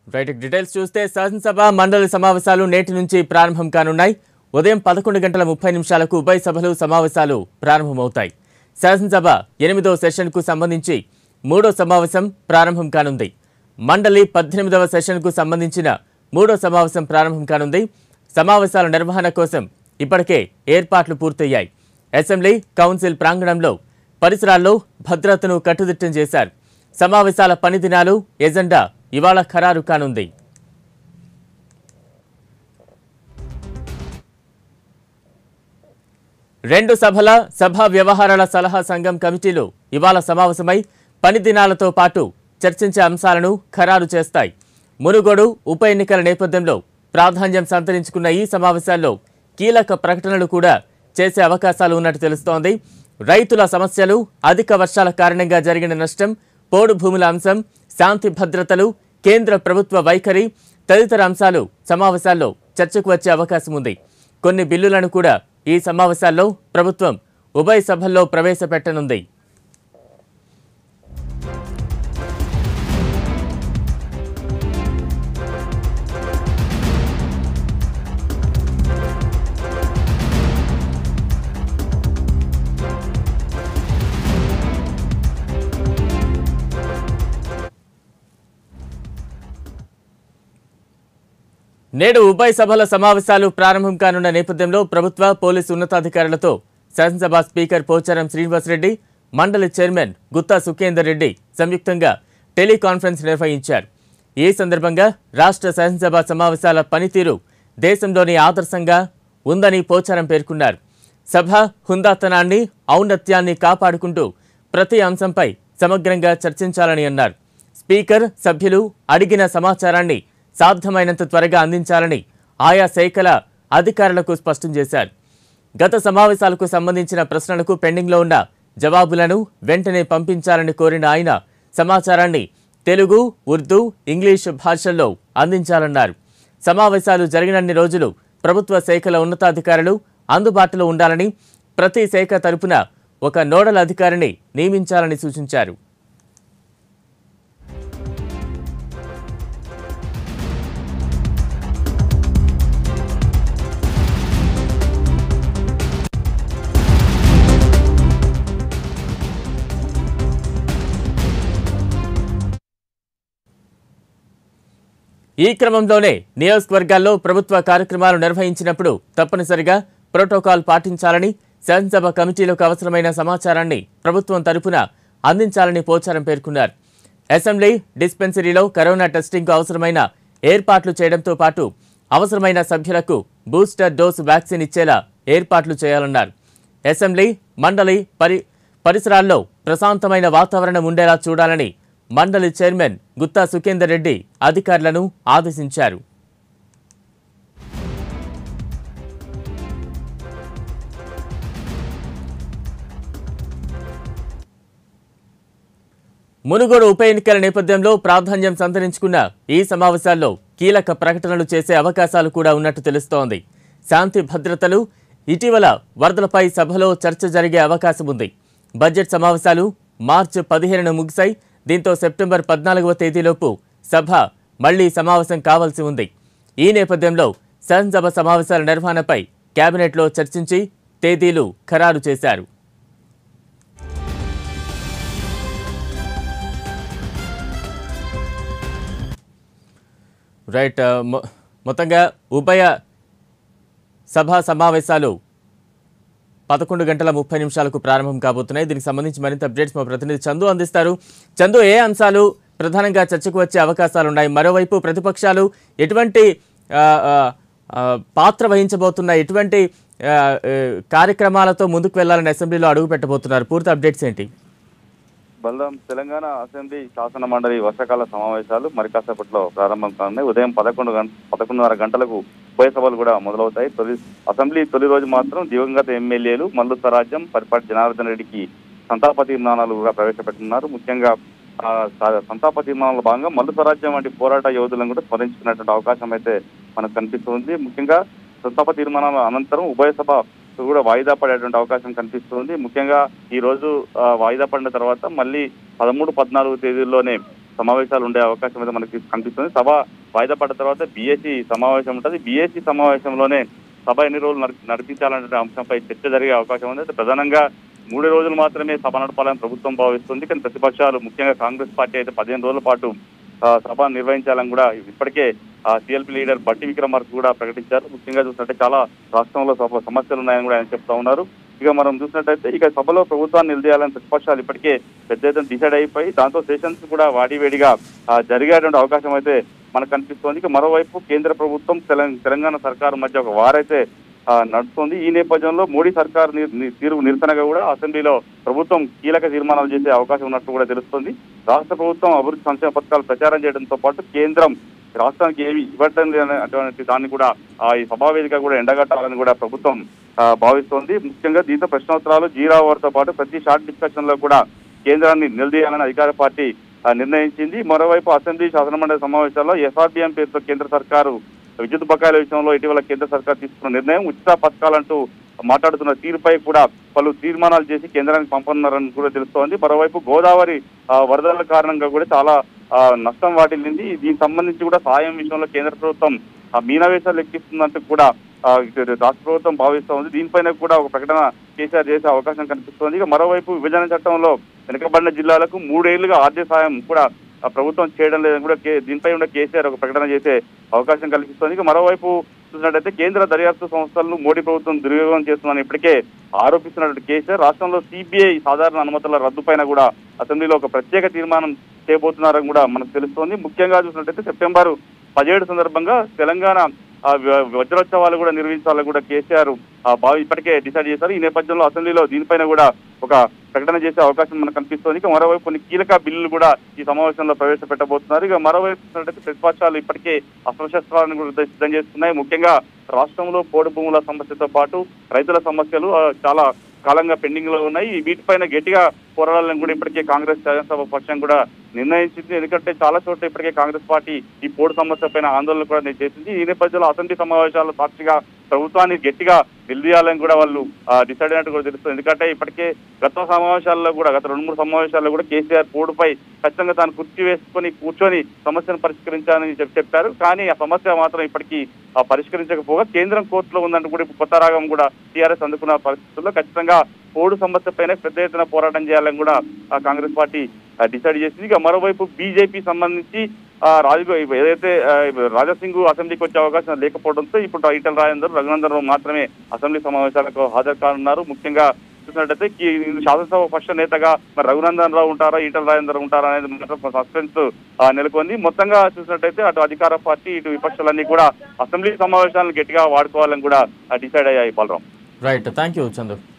right details చూస్తే శాసనసభ మండలి సమావేశాలు నేటి నుంచి ప్రారంభం కానున్నాయి ఉదయం పదకొండు గంటల ముప్పై నిమిషాలకు ఉభయ సభలు సమావేశాలు ప్రారంభమవుతాయి శాసనసభ ఎనిమిదో సెషన్కు సంబంధించి మూడో సమావేశం ప్రారంభం కానుంది మండలి పద్దెనిమిదవ సెషన్కు సంబంధించిన మూడో సమావేశం ప్రారంభం కానుంది సమావేశాల నిర్వహణ కోసం ఇప్పటికే ఏర్పాట్లు పూర్తయ్యాయి అసెంబ్లీ కౌన్సిల్ ప్రాంగణంలో పరిసరాల్లో భద్రతను కట్టుదిట్టం చేశారు సమావేశాల పని దినాలు ఎజెండా ఇవాళ ఖరారు కానుంది రెండు సభల సభా వ్యవహారాల సలహా సంఘం కమిటీలు ఇవాళ సమావేశమై పని దినాలతో పాటు చర్చించే అంశాలను ఖరారు చేస్తాయి మునుగోడు ఉప ఎన్నికల నేపథ్యంలో ప్రాధాన్యం సంతరించుకున్న ఈ సమావేశాల్లో కీలక ప్రకటనలు కూడా చేసే అవకాశాలు ఉన్నట్టు తెలుస్తోంది రైతుల సమస్యలు అధిక వర్షాల కారణంగా జరిగిన నష్టం పోడు భూముల అంశం శాంతి భద్రతలు కేంద్ర ప్రభుత్వ వైఖరి తదితర అంశాలు సమావేశాల్లో చర్చకు వచ్చే అవకాశం ఉంది కొన్ని బిల్లులను కూడా ఈ సమావేశాల్లో ప్రభుత్వం ఉభయ సభల్లో ప్రవేశపెట్టనుంది నేడు ఉభయ సభల సమావేశాలు ప్రారంభం కానున్న నేపథ్యంలో ప్రభుత్వ పోలీసు ఉన్నతాధికారులతో శాసనసభ స్పీకర్ పోచారం శ్రీనివాసరెడ్డి మండలి చైర్మన్ గుత్తా సుఖేందర్ రెడ్డి సంయుక్తంగా టెలికాన్ఫరెన్స్ నిర్వహించారు ఈ సందర్భంగా రాష్ట్ర శాసనసభ సమావేశాల పనితీరు దేశంలోని ఆదర్శంగా ఉందని పోచారం పేర్కొన్నారు సభ హుందాతనాన్ని ఔన్నత్యాన్ని కాపాడుకుంటూ ప్రతి అంశంపై సమగ్రంగా చర్చించాలని అన్నారు స్పీకర్ సభ్యులు అడిగిన సమాచారాన్ని సాధ్యమైనంత త్వరగా అందించాలని ఆయా శాఖల అధికారులకు స్పష్టం చేశారు గత సమావేశాలకు సంబంధించిన ప్రశ్నలకు పెండింగ్లో ఉన్న జవాబులను వెంటనే పంపించాలని కోరిన ఆయన సమాచారాన్ని తెలుగు ఉర్దూ ఇంగ్లీష్ భాషల్లో అందించాలన్నారు సమావేశాలు జరిగినన్ని రోజులు ప్రభుత్వ శాఖల ఉన్నతాధికారులు అందుబాటులో ఉండాలని ప్రతి శాఖ తరపున ఒక నోడల్ అధికారిని నియమించాలని సూచించారు ఈ క్రమంలోనే నియోజకవర్గాల్లో ప్రభుత్వ కార్యక్రమాలు నిర్వహించినప్పుడు తప్పనిసరిగా ప్రోటోకాల్ పాటించాలని శాసనసభ కమిటీలకు అవసరమైన సమాచారాన్ని ప్రభుత్వం తరపున అందించాలని పోచారం పేర్కొన్నారు అసెంబ్లీ డిస్పెన్సరీలో కరోనా టెస్టింగ్కు అవసరమైన ఏర్పాట్లు చేయడంతో పాటు అవసరమైన సభ్యులకు బూస్టర్ డోస్ వ్యాక్సిన్ ఇచ్చేలా ఏర్పాట్లు చేయాలన్నారు అసెంబ్లీ మండలి పరి పరిసరాల్లో ప్రశాంతమైన వాతావరణం ఉండేలా చూడాలని మండలి చైర్మన్ గుత్తా సుఖేందర్ రెడ్డి అధికారులను ఆదేశించారు మునుగోడు ఉప ఎన్నికల నేపథ్యంలో ప్రాధాన్యం సంతరించుకున్న ఈ సమావేశాల్లో కీలక ప్రకటనలు చేసే అవకాశాలు కూడా ఉన్నట్టు తెలుస్తోంది శాంతి భద్రతలు ఇటీవల వరదలపై సభలో చర్చ జరిగే అవకాశం ఉంది బడ్జెట్ సమావేశాలు మార్చి పదిహేనున ముగిశాయి దీంతో సెప్టెంబర్ పద్నాలుగవ తేదీలోపు సభ మళ్లీ సమావేశం కావాల్సి ఉంది ఈ నేపథ్యంలో శాసనసభ సమావేశాల నిర్వహణపై కేబినెట్లో చర్చించి తేదీలు ఖరారు చేశారు రైట్ ఆ, మొ- మొత్తంగా ఉభయ సభా సమావేశాలు పదకొండు గంటల ముప్పై నిమిషాలకు ప్రారంభం కాబోతున్నాయి దీనికి సంబంధించి మరింత అప్డేట్స్ మా ప్రతినిధి చందు అందిస్తారు చందు ఏ అంశాలు ప్రధానంగా చర్చకు వచ్చే అవకాశాలు ఉన్నాయి మరోవైపు ప్రతిపక్షాలు ఎటువంటి ఆ, ఆ, ఆ, పాత్ర వహించబోతున్నాయి ఎటువంటి ఆ, ఆ, కార్యక్రమాలతో ముందుకు వెళ్లాలని అసెంబ్లీలో అడుగు పెట్టబోతున్నారు పూర్తి అప్డేట్స్ ఏంటి బలరాం తెలంగాణ అసెంబ్లీ శాసన మండలి వర్షాకాల సమావేశాలు మరి కాసేపట్లో ప్రారంభం కానున్నాయి ఉదయం పదకొండు గంట పదకొండున్నర గంటలకు ఉభయ సభలు కూడా మొదలవుతాయి తొలి అసెంబ్లీ తొలి రోజు మాత్రం దివంగత ఎమ్మెల్యేలు మల్లు స్వరాజ్యం పరిపాటి జనార్దన్ రెడ్డికి సంతాప తీర్మానాలు కూడా ప్రవేశపెట్టున్నారు ముఖ్యంగా ఆ, స- సంతాప తీర్మానాల భాగంగా మల్లు స్వరాజ్యం వంటి పోరాట యోధులను కూడా స్మరించుకున్నటువంటి అవకాశం అయితే మనకు కనిపిస్తుంది ముఖ్యంగా సంతాప తీర్మానాల అనంతరం ఉభయ సభ కూడా వాయిదా పడేటువంటి అవకాశం కనిపిస్తుంది ముఖ్యంగా ఈ రోజు ఆ, వాయిదా పడిన తర్వాత మళ్ళీ పదమూడు పద్నాలుగు తేదీల్లోనే సమావేశాలు ఉండే అవకాశం అయితే మనకి కనిపిస్తుంది సభ వాయిదా పడ్డ తర్వాత బీఎస్సీ సమావేశం ఉంటుంది బీఎస్సీ సమావేశంలోనే సభ ఎన్ని రోజులు నడి- నడిపించాలనే అంశంపై చర్చ జరిగే అవకాశం ఉంది అయితే ప్రధానంగా మూడు రోజులు మాత్రమే సభ నడపాలని ప్రభుత్వం భావిస్తుంది కానీ ప్రతిపక్షాలు ముఖ్యంగా కాంగ్రెస్ పార్టీ అయితే పదిహేను రోజుల పాటు ఆ, సభ నిర్వహించాలని కూడా ఇప్పటికే సిఎల్పి లీడర్ బట్టి విక్రమార్క కూడా ప్రకటించారు ముఖ్యంగా చూసినట్టే చాలా రాష్ట్రంలో సభ సమస్యలు ఉన్నాయని కూడా ఆయన చెప్తా ఉన్నారు ఇక మనం చూసినట్టయితే ఇక సభలో ప్రభుత్వాన్ని నిలదీయాలని ప్రతిపక్షాలు ఇప్పటికే పెద్ద ఎత్తున డిసైడ్ అయిపోయి దాంతో సెషన్స్ కూడా వాడివేడిగా ఆ, జరిగేటువంటి అవకాశం అయితే మనకు కనిపిస్తోంది ఇక మరోవైపు కేంద్ర ప్రభుత్వం తెలం- తెలంగాణ సర్కారు మధ్య ఒక వారైతే ఆ, నడుస్తుంది ఈ నేపథ్యంలో మోడీ సర్కార్ ని- ని- తీరు నిరసనగా కూడా అసెంబ్లీలో ప్రభుత్వం కీలక తీర్మానాలు చేసే అవకాశం ఉన్నట్టు కూడా తెలుస్తుంది రాష్ట్ర ప్రభుత్వం అభివృద్ధి సంక్షేమ పథకాలు ప్రచారం చేయడంతో పాటు కేంద్రం రాష్ట్రానికి ఏమి ఇవ్వటం లేని అటువంటి దాన్ని కూడా ఆ, ఈ సభావేదిక కూడా ఎండగట్టాలని కూడా ప్రభుత్వం ఆ, భావిస్తోంది ముఖ్యంగా దీంతో ప్రశ్నోత్తరాలు జీరో అవర్తో పాటు ప్రతి షార్ట్ డిస్కషన్ లో కూడా కేంద్రాన్ని నిలదీయాలని అధికార పార్టీ ఆ, నిర్ణయించింది మరోవైపు అసెంబ్లీ శాసనమండలి సమావేశాల్లో ఎస్ఆర్బిఎం పేరుతో కేంద్ర సర్కారు విద్యుత్ బకాయిల విషయంలో ఇటీవల కేంద్ర సర్కార్ తీసుకున్న నిర్ణయం ఉచిత పథకాలంటూ మాట్లాడుతున్న తీరుపై కూడా పలు తీర్మానాలు చేసి కేంద్రానికి పంపనున్నారని కూడా తెలుస్తోంది మరోవైపు గోదావరి ఆ, వరదల కారణంగా కూడా చాలా ఆ, నష్టం వాటిల్లింది దీనికి సంబంధించి కూడా సాయం విషయంలో కేంద్ర ప్రభుత్వం ఆ, మీనవేశాలు లెక్కిస్తుందంటూ కూడా ఆ, ఇటు రాష్ట్ర ప్రభుత్వం భావిస్తూ ఉంది దీనిపైన కూడా ఒక ప్రకటన కేసీఆర్ చేసే అవకాశం కనిపిస్తోంది ఇక మరోవైపు విభజన చట్టంలో వెనుకబడిన జిల్లాలకు మూడేళ్లుగా ఆర్థిక సాయం కూడా ఆ, ప్రభుత్వం చేయడం లేదని కూడా కే- దీనిపై ఉన్న కేసీఆర్ ఒక ప్రకటన చేసే అవకాశం కల్పిస్తోంది ఇక మరోవైపు చూసినట్టయితే కేంద్ర దర్యాప్తు సంస్థలను మోడీ ప్రభుత్వం దుర్వినియోగం చేస్తుందని ఇప్పటికే ఆరోపిస్తున్నటువంటి కేసీఆర్ రాష్ట్రంలో సిబిఐ సాధారణ అనుమతుల రద్దు పైన కూడా అసెంబ్లీలో ఒక ప్రత్యేక తీర్మానం చేయబోతున్నారని కూడా మనకు తెలుస్తోంది ముఖ్యంగా చూసినట్టయితే సెప్టెంబర్ పదిహేడు సందర్భంగా తెలంగాణ ఆ, వ- వజ్రోత్సవాలు కూడా నిర్వహించాలని కూడా కేసీఆర్ ఆ, భావి ఇప్పటికే డిసైడ్ చేశారు ఈ నేపథ్యంలో అసెంబ్లీలో దీనిపైన కూడా ఒక ప్రకటన చేసే అవకాశం మనకు కనిపిస్తోంది ఇక మరోవైపు కొన్ని కీలక బిల్లులు కూడా ఈ సమావేశంలో ప్రవేశపెట్టబోతున్నారు ఇక మరోవైపు చూసినట్టయితే ప్రతిపక్షాలు ఇప్పటికే అస్త్రశస్త్రాలను కూడా సిద్ధం చేస్తున్నాయి ముఖ్యంగా రాష్ట్రంలో పోడు భూముల సమస్యతో పాటు రైతుల సమస్యలు ఆ, చాలా కాలంగా పెండింగ్ లో ఉన్నాయి వీటిపైన గట్టిగా పోరాడాలని కూడా ఇప్పటికే కాంగ్రెస్ శాసనసభ పక్షం కూడా నిర్ణయించింది ఎందుకంటే చాలా చోట్ల ఇప్పటికే కాంగ్రెస్ పార్టీ ఈ పోడు సమస్య పైన ఆందోళన కూడా చేసింది ఈ నేపథ్యంలో అసెంబ్లీ సమావేశాల సాక్షిగా ప్రభుత్వాన్ని గట్టిగా నిలదీయాలని కూడా వాళ్ళు డిసైడ్ అయినట్టు కూడా తెలుస్తుంది ఎందుకంటే ఇప్పటికే గత సమావేశాల్లో కూడా గత రెండు మూడు సమావేశాల్లో కూడా కేసీఆర్ పోడుపై ఖచ్చితంగా తాను కుర్చీ వేసుకొని కూర్చొని సమస్యను పరిష్కరించాలని చెప్పి చెప్పారు కానీ ఆ సమస్య మాత్రం ఇప్పటికీ ఆ, పరిష్కరించకపోగా కేంద్రం కోర్టులో ఉందంటూ కూడా ఇప్పుడు కొత్త రాగం కూడా టీఆర్ఎస్ అందుకున్న పరిస్థితుల్లో ఖచ్చితంగా పోడు సమస్య పైన పెద్ద ఎత్తున పోరాటం చేయాలని కూడా ఆ, కాంగ్రెస్ పార్టీ ఆ, డిసైడ్ చేసింది ఇక మరోవైపు బీజేపీ సంబంధించి ఆ, రాజు ఏదైతే ఆ, రాజాసింగ్ అసెంబ్లీకి వచ్చే అవకాశం లేకపోవడంతో ఇప్పుడు ఈటల రాజేందర్ రఘునందన్ రావు మాత్రమే అసెంబ్లీ సమావేశాలకు హాజరు కానున్నారు ముఖ్యంగా చూసినట్టయితే ఈ శాసనసభ పక్ష నేతగా మరి రఘునందన్ రావు ఉంటారా ఈటల రాజేందర్ ఉంటారా అనేది మాత్రం సస్పెన్స్ ఆ, నెలకొంది మొత్తంగా చూసినట్టయితే అటు అధికార పార్టీ ఇటు విపక్షాలన్నీ కూడా అసెంబ్లీ సమావేశాలను గట్టిగా వాడుకోవాలని కూడా డిసైడ్ అయ్యాయి Balaram right thank you Chandu